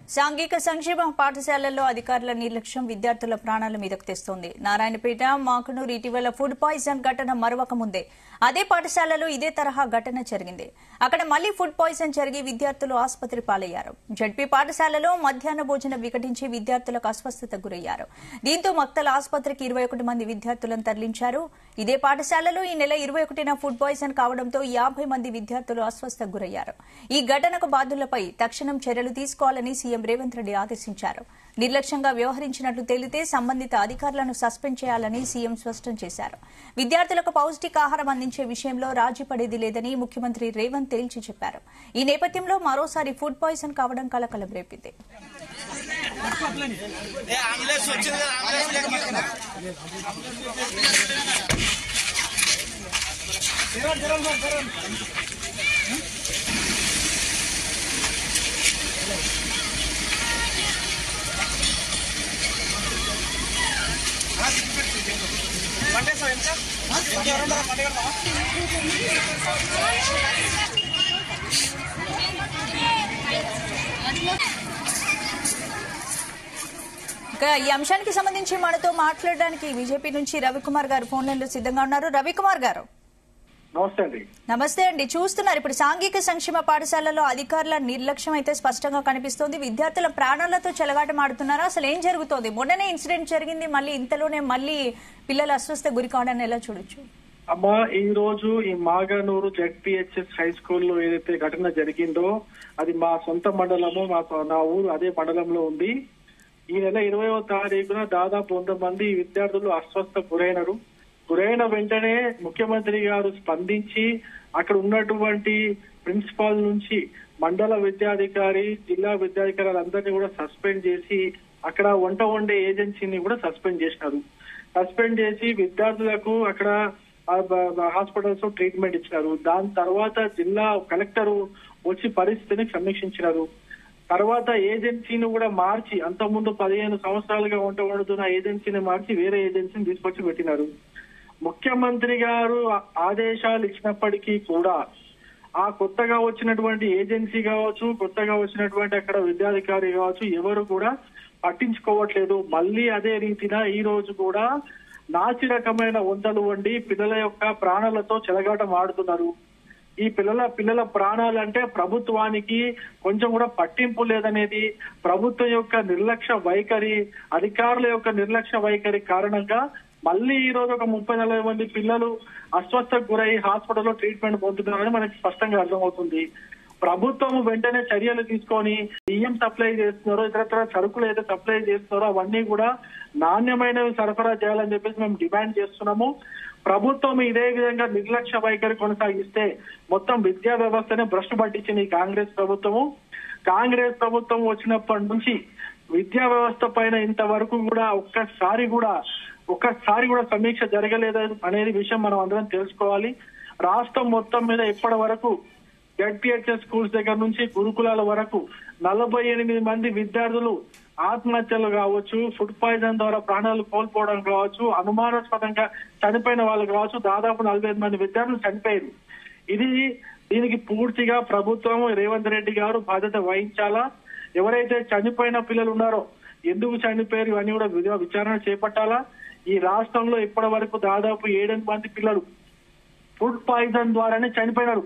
సాంఘిక సంక్షేమ పాఠశాలల్లో అధికారుల నిర్లక్ష్యం విద్యార్థుల ప్రాణాల మీదకు తెస్తోంది నారాయణపేట మాకునూరు ఇటీవల ఫుడ్ పాయిజన్ ఘటన మరవక ముందే అదే పాఠశాలలో ఇదే తరహా ఘటన జరిగింది అక్కడ మళ్లీ ఫుడ్ పాయిజన్ జరిగి విద్యార్థులు ఆసుపత్రి పాలయ్యారు జడ్పీ పాఠశాలలో మధ్యాహ్న భోజనం వికటించి విద్యార్థులకు అస్వస్థతకు గురయ్యారు దీంతో మక్తల ఆసుపత్రికి ఇరవై ఒకటి మంది విద్యార్థులను తరలించారు ఇదే పాఠశాలలో ఈ నెల ఇరవై ఒకటిన ఫుడ్ పాయిజన్ కావడంతో యాభై మంది విద్యార్థులు అస్వస్థకు గురయ్యారు ఈ ఘటనకు బాధ్యులపై తక్షణం చర్యలు తీసుకోవాలని సీఎం రేవంత్ రెడ్డి ఆదేశించారు నిర్లక్ష్యంగా వ్యవహరించినట్లు తేలితే సంబంధిత అధికారులను సస్పెండ్ చేయాలని సీఎం స్పష్టం చేశారు విద్యార్థులకు పౌష్టికాహారం అందించే విషయంలో రాజీ పడేది లేదని ముఖ్యమంత్రి రేవంత్ తేల్చి చెప్పారు ఈ నేపథ్యంలో మరోసారి ఫుడ్ పాయిజన్ కావడం కలకలం రేపింది ఏ అంబులెన్స్ వచ్చింది కదా అంబులెన్స్ లేకపోతే పంటేస్తావు ఇంకా ఇంకెవరున్నారా పంటగడతావా ఇక ఈ అంశానికి సంబంధించి మనతో మాట్లాడడానికి బీజేపీ నుంచి రవికుమార్ గారు ఫోన్ లైన్లో సిద్ధంగా ఉన్నారు రవికుమార్ గారు నమస్తే అండి నమస్తే అండి చూస్తున్నారు ఇప్పుడు సాంఘిక సంక్షేమ పాఠశాలలో అధికారుల నిర్లక్ష్యం అయితే స్పష్టంగా కనిపిస్తోంది విద్యార్థుల ప్రాణాలతో చెలగాటమాడుతున్నారు అసలు ఏం జరుగుతోంది మొన్ననే ఇన్సిడెంట్ జరిగింది మళ్ళీ ఇంతలోనే మళ్ళీ పిల్లలు అస్వస్థ గురి కావడాన్ని ఎలా చూడొచ్చు అమ్మా ఈ రోజు ఈ మాగానూరు జెడ్పిహెచ్ఎస్ హై స్కూల్లో ఏదైతే ఘటన జరిగిందో అది మా సొంత మండలము మా సొ- నా ఊరు అదే మండలంలో ఉంది ఈ నెల ఇరవైవ తారీఖున దాదాపు వంద మంది విద్యార్థులు అస్వస్థ గురైనరు గురైన వెంటనే ముఖ్యమంత్రి గారు స్పందించి అక్కడ ఉన్నటువంటి ప్రిన్సిపాల్ నుంచి మండల విద్యాధికారి జిల్లా విద్యాధికారి అందరినీ కూడా సస్పెండ్ చేసి అక్కడ వంట వండే ఏజెన్సీని కూడా సస్పెండ్ చేసినారు సస్పెండ్ చేసి విద్యార్థులకు అక్కడ హాస్పిటల్స్ లో ట్రీట్మెంట్ ఇచ్చినారు దాని తర్వాత జిల్లా కలెక్టర్ వచ్చి పరిస్థితిని సమీక్షించినారు తర్వాత ఏజెన్సీని కూడా మార్చి అంత ముందు పదిహేను సంవత్సరాలుగా వంట వండుతున్న ఏజెన్సీని మార్చి వేరే ఏజెన్సీని తీసుకొచ్చి పెట్టినారు ముఖ్యమంత్రి గారు ఆ- ఆదేశాలు ఇచ్చినప్పటికీ కూడా ఆ కొత్తగా వచ్చినటువంటి ఏజెన్సీ కావచ్చు కొత్తగా వచ్చినటువంటి అక్కడ విద్యాధికారి కావచ్చు ఎవరు కూడా పట్టించుకోవట్లేదు మళ్ళీ అదే రీతిన ఈ రోజు కూడా నాసి రకమైన వంటలు వండి పిల్లల యొక్క ప్రాణాలతో చెలగాటం ఆడుతున్నారు ఈ పిల్లల పిల్లల ప్రాణాలంటే ప్రభుత్వానికి కొంచెం కూడా పట్టింపు లేదనేది ప్రభుత్వం యొక్క నిర్లక్ష్య వైఖరి అధికారుల యొక్క నిర్లక్ష్య వైఖరి కారణంగా మళ్ళీ ఈ రోజు ఒక ముప్పై నలభై మంది పిల్లలు అస్వస్థకు గురై హాస్పిటల్లో ట్రీట్మెంట్ పొందుతున్నారని మనకి స్పష్టంగా అర్థమవుతుంది ప్రభుత్వం వెంటనే చర్యలు తీసుకొని బియ్యం సప్లై చేస్తున్నారో ఇతరత్ర సరుకులు ఏదైతే సప్లై చేస్తున్నారో అవన్నీ కూడా నాణ్యమైనవి సరఫరా చేయాలని చెప్పేసి మేము డిమాండ్ చేస్తున్నాము ప్రభుత్వం ఇదే విధంగా నిర్లక్ష్య వైఖరి కొనసాగిస్తే మొత్తం విద్యా వ్యవస్థనే భ్రష్టు పట్టించింది ఈ కాంగ్రెస్ ప్రభుత్వము కాంగ్రెస్ ప్రభుత్వం వచ్చినప్పటి నుంచి విద్యా వ్యవస్థ పైన ఇంతవరకు కూడా ఒక్కసారి కూడా ఒక్కసారి కూడా సమీక్ష జరగలేదు అనేది విషయం మనం అందరం తెలుసుకోవాలి రాష్ట్రం మొత్తం మీద ఇప్పటి వరకు జడ్పిహెచ్ఎస్ స్కూల్స్ దగ్గర నుంచి గురుకులాల వరకు నలభై ఎనిమిది మంది విద్యార్థులు ఆత్మహత్యలు కావచ్చు ఫుడ్ పాయిజన్ ద్వారా ప్రాణాలు కోల్పోవడం కావచ్చు అనుమానాస్పదంగా చనిపోయిన వాళ్ళు కావచ్చు దాదాపు నలభై ఐదు మంది విద్యార్థులు చనిపోయారు ఇది దీనికి పూర్తిగా ప్రభుత్వం రేవంత్ రెడ్డి గారు బాధ్యత వహించాలా ఎవరైతే చనిపోయిన పిల్లలు ఉన్నారో ఎందుకు చనిపోయారు ఇవన్నీ కూడా విధ- విచారణ చేపట్టాలా ఈ రాష్ట్రంలో ఇప్పటి వరకు దాదాపు ఏడెనిమిది మంది పిల్లలు ఫుడ్ పాయిజన్ ద్వారానే చనిపోయినారు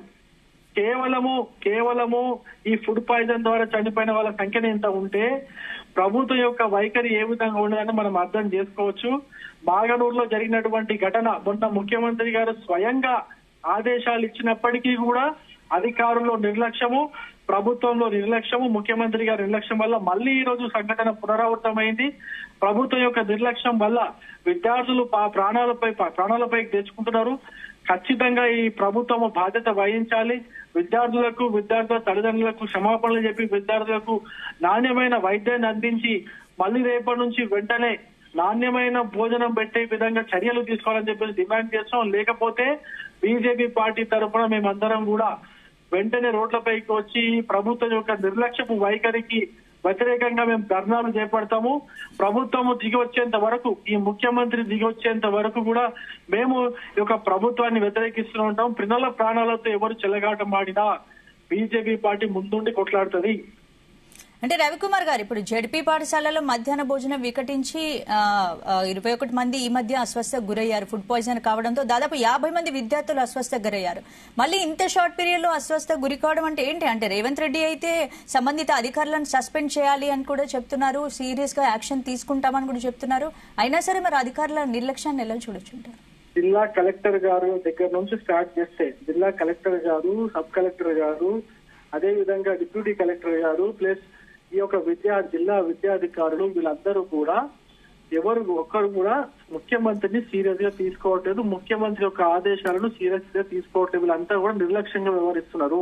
కేవలము కేవలము ఈ ఫుడ్ పాయిజన్ ద్వారా చనిపోయిన వాళ్ళ సంఖ్యను ఎంత ఉంటే ప్రభుత్వం యొక్క వైఖరి ఏ విధంగా ఉండదని మనం అర్థం చేసుకోవచ్చు బాగనూరులో జరిగినటువంటి ఘటన మొన్న ముఖ్యమంత్రి గారు స్వయంగా ఆదేశాలు ఇచ్చినప్పటికీ కూడా అధికారుల్లో నిర్లక్ష్యము ప్రభుత్వంలో నిర్లక్ష్యము ముఖ్యమంత్రి గారి నిర్లక్ష్యం వల్ల మళ్ళీ ఈ రోజు సంఘటన పునరావృతమైంది ప్రభుత్వం యొక్క నిర్లక్ష్యం వల్ల విద్యార్థులు పా- ప్రాణాలపై ప్రాణాలపై తెచ్చుకుంటున్నారు ఖచ్చితంగా ఈ ప్రభుత్వం బాధ్యత వహించాలి విద్యార్థులకు విద్యార్థుల తల్లిదండ్రులకు క్షమాపణలు చెప్పి విద్యార్థులకు నాణ్యమైన వైద్యాన్ని అందించి మళ్ళీ రేపటి నుంచి వెంటనే నాణ్యమైన భోజనం పెట్టే విధంగా చర్యలు తీసుకోవాలని చెప్పేసి డిమాండ్ చేస్తాం లేకపోతే బీజేపీ పార్టీ తరఫున మేమందరం కూడా వెంటనే రోడ్లపైకి వచ్చి ఈ ప్రభుత్వం యొక్క నిర్లక్ష్యపు వైఖరికి వ్యతిరేకంగా మేము ధర్నాలు చేపడతాము ప్రభుత్వము దిగి వచ్చేంత వరకు ఈ ముఖ్యమంత్రి దిగి వచ్చేంత వరకు కూడా మేము ఈ యొక్క ప్రభుత్వాన్ని వ్యతిరేకిస్తూ ఉంటాం పిల్లల ప్రాణాలతో ఎవరు చెలగాటం ఆడినా బీజేపీ పార్టీ ముందుండి కొట్లాడుతుంది అంటే రవికుమార్ గారు ఇప్పుడు జడ్పీ పాఠశాలలో మధ్యాహ్న భోజనం వికటించి ఆ, ఆ, ఇరవై ఒకటి మంది ఈ మధ్య అస్వస్థకు గురయ్యారు ఫుడ్ పాయిజన్ కావడంతో దాదాపు యాభై మంది విద్యార్థులు అస్వస్థకు గురయ్యారు మళ్ళీ ఇంత షార్ట్ పీరియడ్ లో అస్వస్థ గురి కావడం అంటే ఏంటి అంటే రేవంత్ రెడ్డి అయితే సంబంధిత అధికారులను సస్పెండ్ చేయాలి అని కూడా చెప్తున్నారు సీరియస్ గా యాక్షన్ తీసుకుంటామని కూడా చెప్తున్నారు అయినా సరే మరి అధికారుల నిర్లక్ష్యాన్ని ఎలా చూడొచ్చుంటారు జిల్లా కలెక్టర్ గారు దగ్గర నుంచి స్టార్ట్ చేస్తే జిల్లా కలెక్టర్ గారు సబ్ కలెక్టర్ గారు అదే విధంగా డిప్యూటీ కలెక్టర్ గారు ప్లస్ ఈ యొక్క విద్యా జిల్లా విద్యాధికారులు వీళ్ళందరూ కూడా ఎవరు ఒక్కరు కూడా ముఖ్యమంత్రిని సీరియస్ గా తీసుకోవట్లేదు ముఖ్యమంత్రి యొక్క ఆదేశాలను సీరియస్ గా తీసుకోవట్లేదు వీళ్ళంతా కూడా నిర్లక్ష్యంగా వ్యవహరిస్తున్నారు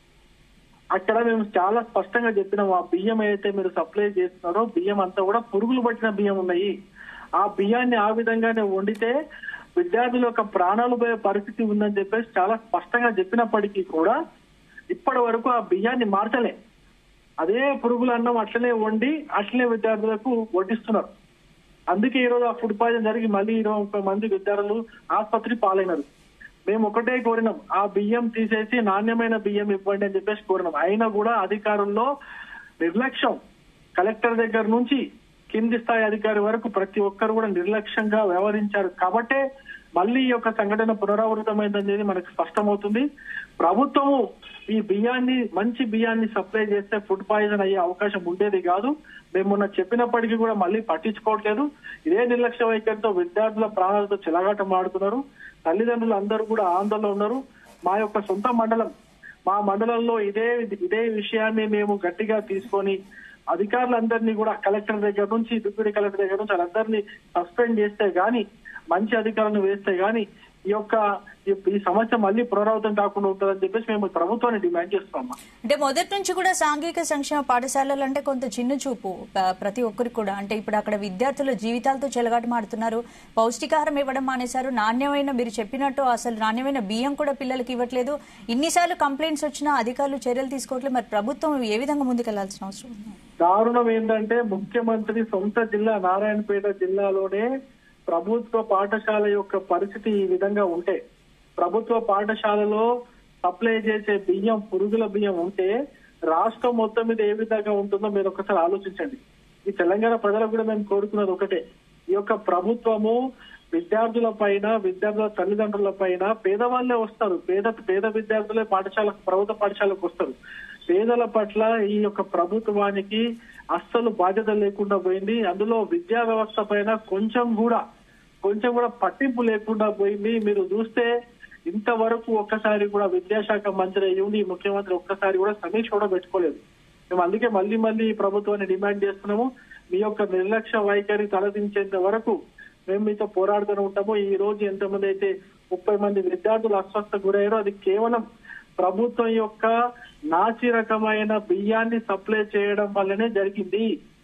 అక్కడ మేము చాలా స్పష్టంగా చెప్పినాం ఆ బియ్యం ఏదైతే మీరు సప్లై చేస్తున్నారో బియ్యం అంతా కూడా పురుగులు పట్టిన బియ్యం ఉన్నాయి ఆ బియ్యాన్ని ఆ విధంగానే వండితే విద్యార్థుల యొక్క ప్రాణాలు పోయే పరిస్థితి ఉందని చెప్పేసి చాలా స్పష్టంగా చెప్పినప్పటికీ కూడా ఇప్పటి వరకు ఆ బియ్యాన్ని మార్చలే అదే పురుగుల అన్నం అట్లనే వండి అట్లనే విద్యార్థులకు వడ్డిస్తున్నారు అందుకే ఈ రోజు ఆ ఫుడ్ పాయిజన్ జరిగి మళ్ళీ ఇరవై ముప్పై మంది విద్యార్థులు ఆసుపత్రి పాలైనారు మేము ఒకటే కోరినాం ఆ బియ్యం తీసేసి నాణ్యమైన బియ్యం ఇవ్వండి అని చెప్పేసి కోరినాం అయినా కూడా అధికారుల్లో నిర్లక్ష్యం కలెక్టర్ దగ్గర నుంచి కింది స్థాయి అధికారి వరకు ప్రతి ఒక్కరు కూడా నిర్లక్ష్యంగా వ్యవహరించారు కాబట్టే మళ్ళీ ఈ యొక్క సంఘటన పునరావృతమైందనేది మనకు స్పష్టమవుతుంది ప్రభుత్వము ఈ బియ్యాన్ని మంచి బియ్యాన్ని సప్లై చేస్తే ఫుడ్ పాయిజన్ అయ్యే అవకాశం ఉండేది కాదు మేము మొన్న చెప్పినప్పటికీ కూడా మళ్ళీ పట్టించుకోవట్లేదు ఇదే నిర్లక్ష్య వైఖరితో విద్యార్థుల ప్రాణాలతో చెలగాటం ఆడుతున్నారు తల్లిదండ్రులు అందరూ కూడా ఆందోళన ఉన్నారు మా యొక్క సొంత మండలం మా మండలంలో ఇదే ఇదే విషయాన్ని మేము గట్టిగా తీసుకొని అధికారులందరినీ కూడా కలెక్టర్ దగ్గర నుంచి డిప్యూటీ కలెక్టర్ దగ్గర నుంచి వాళ్ళందరినీ సస్పెండ్ చేస్తే గాని మంచి అధికారులను వేస్తే గాని ఈ యొక్క ఈ- ఈ సమస్య మళ్ళీ పునరావృతం కాకుండా ఉంటుందని చెప్పేసి మేము ప్రభుత్వాన్ని డిమాండ్ చేస్తున్నాం అంటే మొదటి నుంచి కూడా సాంఘిక సంక్షేమ పాఠశాలలు అంటే కొంత చిన్న చూపు ప- ప్రతి ఒక్కరికి కూడా అంటే ఇప్పుడు అక్కడ విద్యార్థుల జీవితాలతో చెలగాటమాడుతున్నారు పౌష్టికాహారం ఇవ్వడం మానేశారు నాణ్యమైన మీరు చెప్పినట్టు అసలు నాణ్యమైన బియ్యం కూడా పిల్లలకి ఇవ్వట్లేదు ఇన్నిసార్లు కంప్లైంట్స్ వచ్చినా అధికారులు చర్యలు తీసుకోవట్లేదు మరి ప్రభుత్వం ఏ విధంగా ముందుకెళ్లాల్సిన అవసరం ఉంది దారుణం ఏంటంటే ముఖ్యమంత్రి సొంత జిల్లా నారాయణపేట జిల్లాలోనే ప్రభుత్వ పాఠశాల యొక్క పరిస్థితి ఈ విధంగా ఉంటే ప్రభుత్వ పాఠశాలలో సప్లై చేసే బియ్యం పురుగుల బియ్యం ఉంటే రాష్ట్రం మొత్తం మీద ఏ విధంగా ఉంటుందో మీరు ఒకసారి ఆలోచించండి ఈ తెలంగాణ ప్రజలకు కూడా మేము కోరుకున్నది ఒకటే ఈ యొక్క ప్రభుత్వము విద్యార్థుల పైన విద్యార్థుల తల్లిదండ్రుల పైన పేదవాళ్ళే వస్తారు పేద పేద విద్యార్థులే పాఠశాలకు ప్రభుత్వ పాఠశాలకు వస్తారు పేదల పట్ల ఈ యొక్క ప్రభుత్వానికి అస్సలు బాధ్యత లేకుండా పోయింది అందులో విద్యా వ్యవస్థ పైన కొంచెం కూడా కొంచెం కూడా పట్టింపు లేకుండా పోయింది మీరు చూస్తే ఇంతవరకు ఒక్కసారి కూడా విద్యాశాఖ మంత్రి అయ్యి ఉండి ఈ ముఖ్యమంత్రి ఒక్కసారి కూడా సమీక్ష కూడా పెట్టుకోలేదు మేము అందుకే మళ్ళీ మళ్ళీ ఈ ప్రభుత్వాన్ని డిమాండ్ చేస్తున్నాము మీ యొక్క నిర్లక్ష్య వైఖరి తలదించేంత వరకు మేము మీతో పోరాడుతూనే ఉంటాము ఈ రోజు ఎంతమంది అయితే ముప్పై మంది విద్యార్థులు అస్వస్థ గురయ్యారో అది కేవలం ప్రభుత్వం యొక్క నాసి రకమైన బియ్యాన్ని సప్లై చేయడం వల్లనే జరిగింది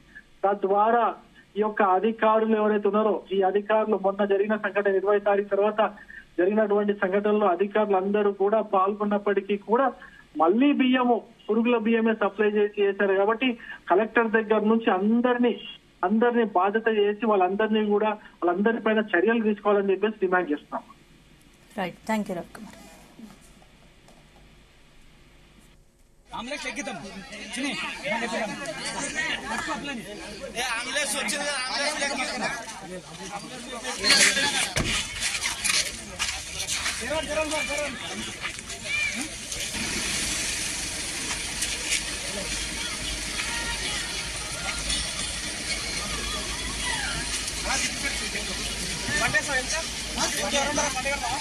తద్వారా ఈ యొక్క అధికారులు ఎవరైతే ఉన్నారో ఈ అధికారులు మొన్న జరిగిన సంఘటన ఇరవై తారీఖు తర్వాత జరిగినటువంటి సంఘటనలో అధికారులు అందరూ కూడా పాల్గొన్నప్పటికీ కూడా మళ్ళీ బియ్యము పురుగుల బియ్యమే సప్లై చేసి చేశారు కాబట్టి కలెక్టర్ దగ్గర నుంచి అందరినీ అందరినీ బాధ్యత చేసి వాళ్ళందరినీ కూడా వాళ్ళందరి పైన చర్యలు తీసుకోవాలని చెప్పేసి డిమాండ్ చేస్తున్నాం right thank you Ravikumar omelette ఎక్కిద్దాం చిని ఏ ఆమ్లెట్ వచ్చింది కదా ఆమ్లెట్ ఎక్కిద్దాం పండేస్తావు ఎంత ఇంకెవరున్నారా పండుగ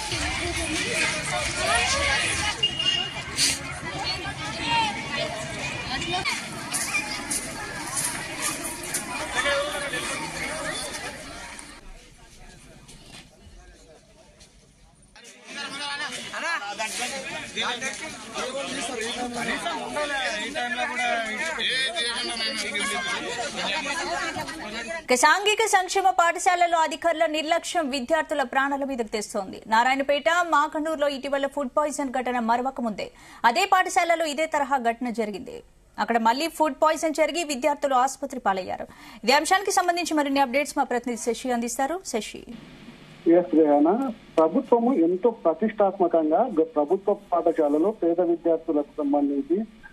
ఇక సాంఘిక సంక్షేమ పాఠశాలలో అధికారుల నిర్లక్ష్యం విద్యార్థుల ప్రాణాల మీదకు తెస్తోంది నారాయణపేట మాకండూరులో ఇటీవల ఫుడ్ పాయిజన్ ఘటన మరవక ముందే అదే పాఠశాలలో ఇదే తరహా ఘటన జరిగింది అక్కడ మళ్లీ ఫుడ్ పాయిజన్ జరిగి విద్యార్థులు ఆసుపత్రి పాలయ్యారు ఇదే అంశానికి సంబంధించి మరిన్ని అప్డేట్స్ మా ప్రతినిధి శశి అందిస్తారు శశి ఎస్ రేహనా ప్రభుత్వము ఎంతో ప్రతిష్టాత్మకంగా గ- ప్రభుత్వ పాఠశాలలో పేద విద్యార్థులకు సంబంధించి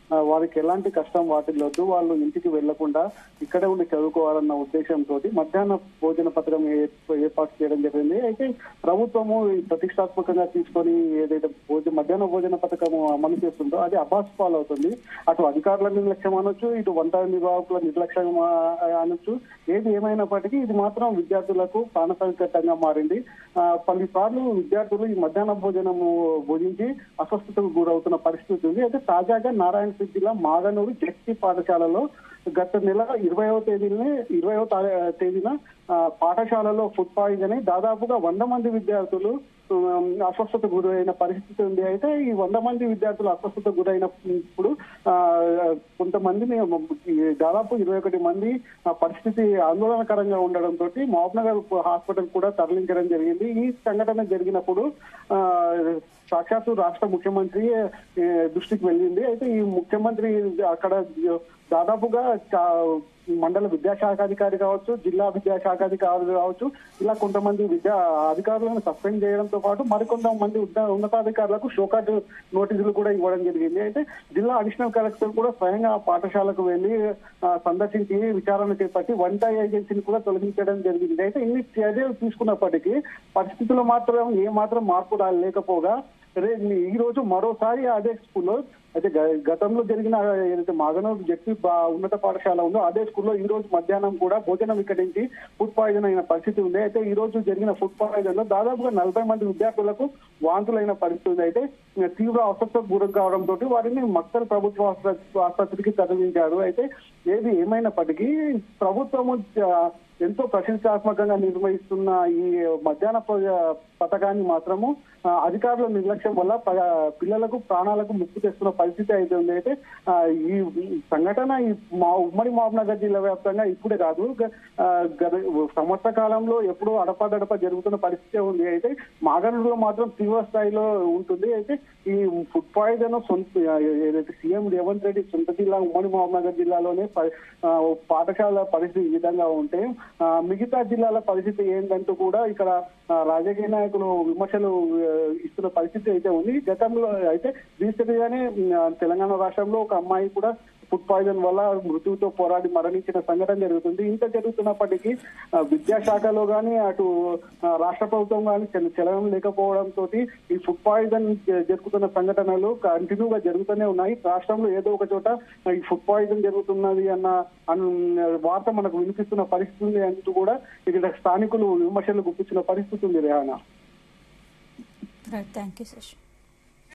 ఆ, వారికి ఎలాంటి కష్టం వాటిల్లొద్దు వాళ్ళు ఇంటికి వెళ్లకుండా ఇక్కడే ఉండి చదువుకోవాలన్న ఉద్దేశంతో మధ్యాహ్న భోజన పథకం ఏ- ఏర్పాటు చేయడం జరిగింది అయితే ప్రభుత్వము ఈ ప్రతిష్టాత్మకంగా తీసుకొని ఏదైతే భోజన మధ్యాహ్న భోజన పథకం అమలు చేస్తుందో అది అబాస్ పాలు అవుతుంది అటు అధికారుల నిర్లక్ష్యం అనొచ్చు ఇటు వంట నిర్వాహకుల నిర్లక్ష్యం ఆ, అనొచ్చు ఏది ఏమైనప్పటికీ ఇది మాత్రం విద్యార్థులకు ప్రాణ సంకటంగా మారింది ఆ, పలుసార్లు విద్యార్థులు ఈ మధ్యాహ్న భోజనము భోజించి అస్వస్థతకు గురవుతున్న పరిస్థితి ఉంది అయితే తాజాగా నారాయణ జిల్లా మాగనూరు జెడ్పీ పాఠశాలలో గత నెల ఇరవయో తేదీనే ఇరవయో తేదీన ఆ, పాఠశాలలో ఫుడ్ పాయిజన్ అయి దాదాపుగా వంద మంది విద్యార్థులు ఉమ్, అస్వస్థత గురైన పరిస్థితి ఉంది అయితే ఈ వంద మంది విద్యార్థులు అస్వస్థత గురైనప్పుడు ఆ, కొంతమందిని ఈ దాదాపు ఇరవై ఒకటి మంది ఆ పరిస్థితి ఆందోళనకరంగా ఉండడంతో మహబూబ్నగర్ హాస్పిటల్ కూడా తరలించడం జరిగింది ఈ సంఘటన జరిగినప్పుడు ఆ, సాక్షాత్తు రాష్ట్ర ముఖ్యమంత్రి ఏ, దృష్టికి వెళ్ళింది అయితే ఈ ముఖ్యమంత్రి అక్కడ దాదాపుగా చా- మండల విద్యాశాఖాధికారి కావచ్చు జిల్లా విద్యాశాఖాధికారులు కావచ్చు ఇలా కొంతమంది విద్యా అధికారులను సస్పెండ్ చేయడంతో పాటు మరికొంతమంది ఉన్న- ఉన్నతాధికారులకు షోకాట్ నోటీసులు కూడా ఇవ్వడం జరిగింది అయితే జిల్లా అడిషనల్ కలెక్టర్ కూడా స్వయంగా ఆ పాఠశాలకు వెళ్లి ఆ, సందర్శించి విచారణ చేపట్టి వన్ టై ఏజెన్సీని కూడా తొలగించడం జరిగింది అయితే ఇన్ని చర్యలు తీసుకున్నప్పటికీ పరిస్థితుల్లో మాత్రం ఏ మాత్రం మార్పు రా- లేకపోగా రే ఈ రోజు మరోసారి అదే స్కూల్లో అయితే గ- గతంలో జరిగిన ఏదైతే మాగనూరు జడ్పీ బా- ఉన్నత పాఠశాల ఉందో అదే స్కూల్లో ఈ రోజు మధ్యాహ్నం కూడా భోజనం వికటించి ఫుడ్ పాయిజన్ అయిన పరిస్థితి ఉంది అయితే ఈ రోజు జరిగిన ఫుడ్ పాయిజన్ లో దాదాపుగా నలభై మంది విద్యార్థులకు వాంతులైన పరిస్థితి ఉంది అయితే తీవ్ర అస్వస్థకు గురి కావడంతో వారిని మక్తల్ ప్రభుత్వ ఆసుపత్రి- ఆసుపత్రికి తరలించారు అయితే ఏది ఏమైనప్పటికీ ప్రభుత్వము ఆ, ఎంతో ప్రశంసాత్మకంగా నిర్వహిస్తున్న ఈ మధ్యాహ్న ప- పథకాన్ని మాత్రము ఆ, అధికారుల నిర్లక్ష్యం వల్ల ప- పిల్లలకు ప్రాణాలకు ముప్పు తెస్తున్న పరిస్థితి అయితే ఉంది అయితే ఆ, ఈ ఈ సంఘటన ఈ మా ఉమ్మడి మహబూబ్నగర్ జిల్లా వ్యాప్తంగా ఇప్పుడే కాదు గ- ఆ, గత సంవత్సర కాలంలో ఎప్పుడూ అడపాదడప జరుగుతున్న పరిస్థితి ఉంది అయితే మాగనూరులో మాత్రం తీవ్ర స్థాయిలో ఉంటుంది అయితే ఈ ఫుడ్ పాయిజన్ సొంత ఏదైతే సీఎం రేవంత్ రెడ్డి సొంత జిల్లా ఉమ్మడి మహబూబ్నగర్ జిల్లాలోనే ప- ఆ, పాఠశాల పరిస్థితి ఈ విధంగా ఉంటే ఆ, మిగతా జిల్లాల పరిస్థితి ఏంటంటూ కూడా ఇక్కడ ఆ, రాజకీయ నాయకులు విమర్శలు ఆ, ఇస్తున్న పరిస్థితి అయితే ఉంది గతంలో అయితే రీసెంట్గానే ఆ, తెలంగాణ రాష్ట్రంలో ఒక అమ్మాయి కూడా ఫుడ్ పాయిజన్ వల్ల మృత్యువుతో పోరాడి మరణించిన సంఘటన జరుగుతుంది ఇంత జరుగుతున్నప్పటికీ ఆ, విద్యాశాఖలో గానీ అటు ఆ, రాష్ట్ర ప్రభుత్వం కానీ చలనం లేకపోవడంతో ఈ ఫుడ్ పాయిజన్ జ- జరుగుతున్న సంఘటనలు కంటిన్యూగా జరుగుతూనే ఉన్నాయి రాష్ట్రంలో ఏదో ఒక చోట ఈ ఫుడ్ పాయిజన్ జరుగుతున్నది అన్న అన్న వార్త మనకు వినిపిస్తున్న పరిస్థితి ఉంది అంటూ కూడా ఇక్కడ స్థానికులు విమర్శలు గుప్పించిన పరిస్థితి ఉంది Rehana right thank you Shashi